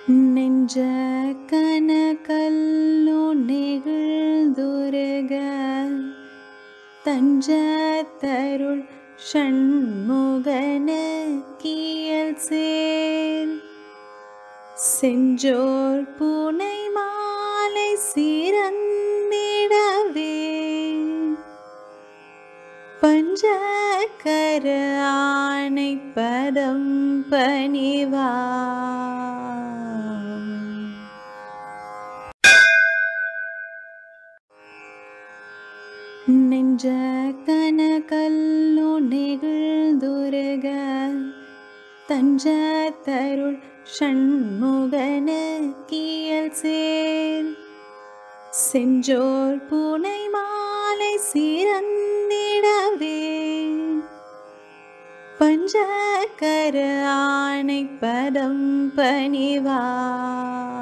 நெஞ்ச கனகல்லோ நெகிழ்ந்துருக தஞ்ச தருள் ஷண்முகன கீழ் சேர் செஞ்சோர் பூனை மாலை சிறந்திடவே பஞ்சகர ஆணை பதம் பணிவா நெஞ்ச கனகல்லோ நெகிழ்ந்துருக தஞ்ச தருள் ஷண்முகன கீழ் சேர் செஞ்சோர் பூனை மாலை சிறந்திடவே பஞ்சகர ஆணை பதம் பணிவா